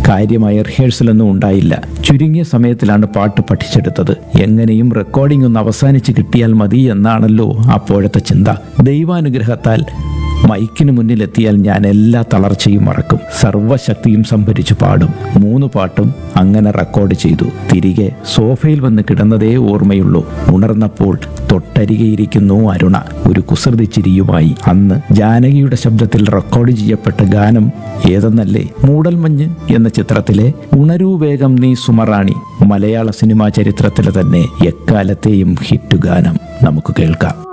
കാര്യമായ റിഹേഴ്സലൊന്നും ഉണ്ടായില്ല ചുരുങ്ങിയ സമയത്തിലാണ് പാട്ട് പഠിച്ചെടുത്തത് എങ്ങനെയും റെക്കോർഡിംഗ് ഒന്ന് അവസാനിച്ച് കിട്ടിയാൽ മതി എന്നാണല്ലോ അപ്പോഴത്തെ ചിന്ത ദൈവാനുഗ്രഹത്താൽ മൈക്കിന് മുന്നിലെത്തിയാൽ ഞാൻ എല്ലാ തളർച്ചയും മറക്കും സർവശക്തിയും സംഭരിച്ചു പാടും മൂന്ന് പാട്ടും അങ്ങനെ റെക്കോർഡ് ചെയ്തു തിരികെ സോഫയിൽ വന്ന് കിടന്നതേ ഓർമ്മയുള്ളൂ ഉണർന്നപ്പോൾ തൊട്ടരികെയിരിക്കുന്നു അരുണ ഒരു കുസൃതി ചിരിയുമായി അന്ന് ജാനകിയുടെ ശബ്ദത്തിൽ റെക്കോർഡ് ചെയ്യപ്പെട്ട ഗാനം ഏതെന്നല്ലേ മൂടൽമഞ്ഞ് എന്ന ചിത്രത്തിലെ ഉണരൂ വേഗം നീ സുമറാണി മലയാള സിനിമാ ചരിത്രത്തിലെ തന്നെ എക്കാലത്തെയും ഹിറ്റ് ഗാനം നമുക്ക് കേൾക്കാം